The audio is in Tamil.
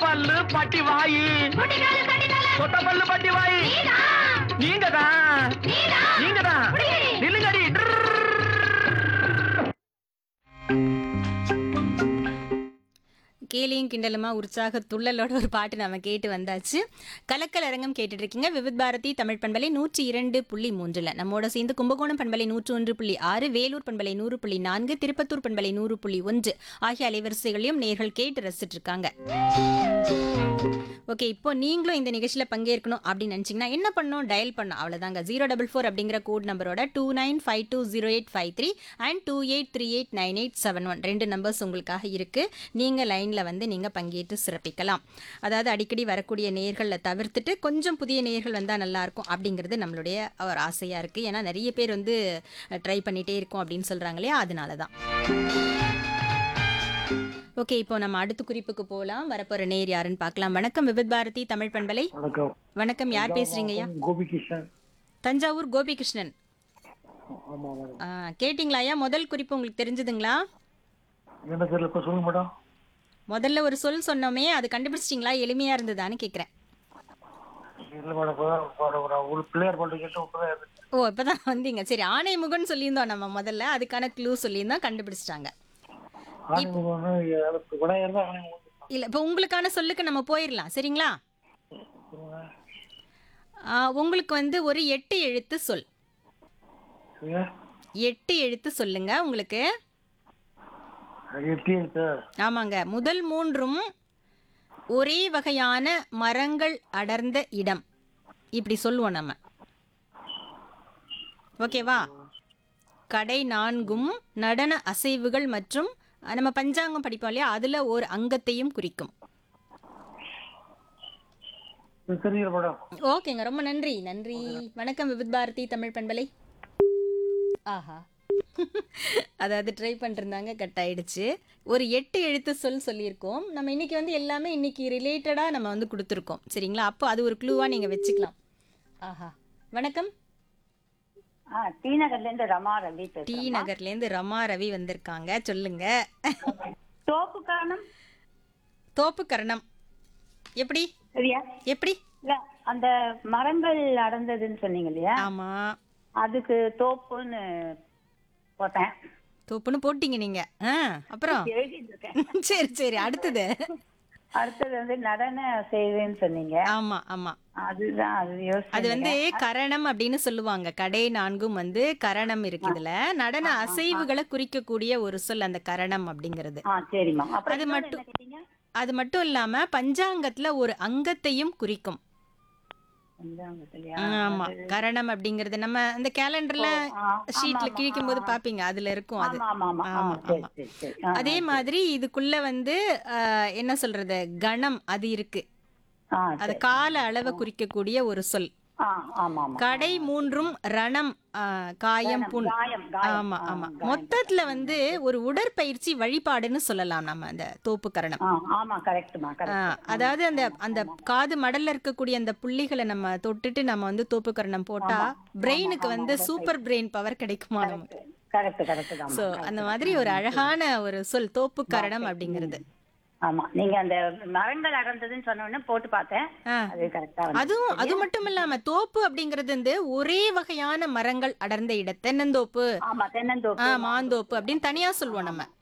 பல்லு பட்டி வாயி சொத்த பல்லு பட்டி வாயி நீங்க தான் நீங்க தான் நில்லுங்கடி கேலியும் கிண்டலுமா உற்சாக துள்ளலோட ஒரு பாட்டு நம்ம கேட்டு வந்தாச்சு கலக்கல் அரங்கம் கேட்டுட்டு இருக்கீங்க விவித் பாரதி தமிழ் பண்பலை நூற்றி இரண்டு புள்ளி மூன்றுல நம்மோட சேர்ந்து கும்பகோணம் பண்பலை நூற்று ஒன்று புள்ளி ஆறு வேலூர் பண்பலை நூறு புள்ளி நான்கு திருப்பத்தூர் பண்பலை நூறு புள்ளி ஒன்று ஆகிய அலைவரிசைகளையும் நேர்கள் கேட்டு ரசிச்சிட்டு இருக்காங்க ஓகே இப்போ நீங்களும் இந்த நிகழ்ச்சியில் பங்கேற்கணும் அப்படின்னு நினச்சிங்கன்னா என்ன பண்ணணும் டயல் பண்ணணும் அவ்வளோதாங்க ஜீரோ டபுள் ஃபோர் அப்படிங்கிற கோட் நம்பரோட two nine five two zero eight five three and two eight three eight nine eight seven one ரெண்டு நம்பர்ஸ் உங்களுக்காக இருக்குது நீங்கள் லைனில் வந்து நீங்கள் பங்கேற்று சிறப்பிக்கலாம் அதாவது அடிக்கடி வரக்கூடிய நேர்களில் தவிர்த்துட்டு கொஞ்சம் புதிய நேர்கள் வந்தால் நல்லாயிருக்கும் அப்படிங்கிறது நம்மளுடைய ஒரு ஆசையாக இருக்குது ஏன்னா நிறைய பேர் வந்து ட்ரை பண்ணிகிட்டே இருக்கோம் அப்படின்னு சொல்கிறாங்க இல்லையா அதனால தான் ஓகே இப்போ நம்ம அடுத்த குறிப்புக்கு போகலாம் வரப்போகிற நேர் யாருன்னு பார்க்கலாம் வணக்கம் விபித் பாரதி தமிழ் பண்பலை வணக்கம் வணக்கம் யார் பேசுறீங்க ஐயா கோபிகிருஷ்ணன் தஞ்சாவூர் கோபிகிருஷ்ணன் ஆமா மேடம் ஆ, கேட்டிங்களா ஐயா முதல் குறிப்பு உங்களுக்கு தெரிஞ்சுதுங்களா என்ன தெரியல இப்ப சொல்லுங்க மேடம் முதல்ல ஒரு சொல் சொன்னோமே அது கண்டுபிடிச்சிட்டிங்களா எளிமையா இருந்ததான்னு கேட்குறேன் இல்ல மேடம் இப்பதான் ஒரு- ஒரு- ஒரு பிள்ளையார் பாட்டு கேட்டு இப்பதான் இருக்கு. ஓ இப்பதான் வந்தீங்க சரி ஆணைமுகன் சொல்லியிருந்தோம் நம்ம முதல்ல அதுக்கான க்ளூ சொல்லியிருந்தோம் கண்டுபிடிச்சிட்டாங்க ஆணையம் வந்து அதுக்கு விநாயகர் தான் ஆணையம் வந்து இல்லை இப்போ உங்களுக்கான சொல்லுக்கு நம்ம போயிடலாம் சரிங்களா சொல்லுங்க. ஆ, உங்களுக்கு வந்து ஒரு எட்டு எழுத்து சொல் சரியா? எட்டு எழுத்து சொல்லுங்க உங்களுக்கு அது எட்டி எழுத்து ஆமாங்க முதல் மூன்றும் ஒரே வகையான மரங்கள் அடர்ந்த இடம் இப்படி சொல்லுவோம் நம்ம ஓகேவா கடை நான்கும் நடன அசைவுகள் மற்றும் அஹ், நம்ம பஞ்சாங்கம் படிப்போம் இல்லையா அதுல ஒரு அங்கத்தையும் குறிக்கும் இது தெரியல மேடம் ஓகேங்க ரொம்ப நன்றி நன்றி வணக்கம் விவித் பாரதி தமிழ் பண்பலை ஆஹா அதாவது ட்ரை பண்ணிருந்தாங்க கட் ஆயிடுச்சு ஒரு எட்டு எழுத்து சொல் சொல்லியிருக்கோம் நம்ம இன்னைக்கு வந்து எல்லாமே இன்னைக்கு ரிலேட்டடாக நம்ம வந்து கொடுத்துருக்கோம் சரிங்களா அப்போ அது ஒரு க்ளூவாக நீங்கள் வச்சுக்கலாம் ஆஹா வணக்கம் ஆ டி நகர்ல இருந்து ரமா ரவி டி பேசுறேன் நகர்லேருந்து ரமா ரவி வந்திருக்காங்க சொல்லுங்க தோப்பு காரணம் தோப்பு கரணம் எப்படி சரியா எப்படி இல்ல அந்த மரங்கள் அடர்ந்ததுன்னு சொன்னீங்க இல்லையா ஆமா அதுக்கு தோப்புன்னு போட்டேன் தோப்புன்னு போட்டீங்க நீங்க ஆ அப்புறம் எழுதிட்டு இருக்கேன் சரி சரி அடுத்தது அடுத்தது வந்து நடன செய்வேன்னு சொன்னீங்க ஆமா ஆமா அதுதான் அது யோசிச்சு அது வந்து கரணம் அப்படின்னு சொல்லுவாங்க கடை நான்கும் வந்து கரணம் இருக்கு இதுல நடன அசைவுகளை குறிக்கக்கூடிய ஒரு சொல் அந்த கரணம் அப்படிங்கிறது ஆ சரிம்மா அப்புறம் அது இன்னொரு மட்டும் என்ன கேட்டீங்க அது மட்டும் இல்லாம பஞ்சாங்கத்துல ஒரு அங்கத்தையும் குறிக்கும் பஞ்சாங்கத்திலயா? ஆமா கரணம் அப்படிங்கிறது நம்ம அந்த கேலண்டர்ல ஆ, ஆமா, ஷீட்ல ஆமா, கிழிக்கும் போது ஆ, பாப்பீங்க அதுல இருக்கும் அது ஆமா ஆமா ஆமா ஆமா, ஆ, சரி ஆமா. சரி சரி ஆ, அதே மாதிரி இதுக்குள்ள வந்து அஹ், என்ன சொல்றது கணம் அது இருக்கு ஆ அது சரி. கால அளவை குறிக்கக்கூடிய ஒரு சொல் ஆ ஆமா ஆமா கடை மூன்றும் ரணம் ஆ, காயம் புண் காயம் காயம் ஆமா ஆ, ஆமா காயம். மொத்தத்துல வந்து ஒரு உடற்பயிற்சி வழிபாடுன்னு சொல்லலாம் நம்ம அந்த தோப்பு கரணம் ஆ ஆமா கரெக்ட்மா ஆ, கரெக்ட் அதாவது அந்த அந்த காது மடல்ல இருக்கக்கூடிய அந்த புள்ளிகளை நம்ம தொட்டுட்டு நம்ம வந்து தோப்பு கரணம் போட்டா பிரெயினுக்கு வந்து சூப்பர் பிரெயின் பவர் கிடைக்குமா நம்ம கரெக்ட் கரெக்ட் தான் சோ அந்த மாதிரி ஒரு அழகான ஒரு சொல் தோப்பு கரணம் அப்படிங்கிறது ஆமா நீங்க அந்த மரங்கள் அடர்ந்ததுன்னு சொன்ன உடனே போட்டு பார்த்தேன் ஆ. அது கரெக்டா அதுவும் அது மட்டும் இல்லாம தோப்பு அப்படிங்கிறது வந்து ஒரே வகையான மரங்கள் அடர்ந்த இடம் தென்னந்தோப்பு ஆமா தென்னந்தோப்பு ஆ மாந்தோப்பு அப்படின்னு தனியா சொல்லுவோம் நம்ம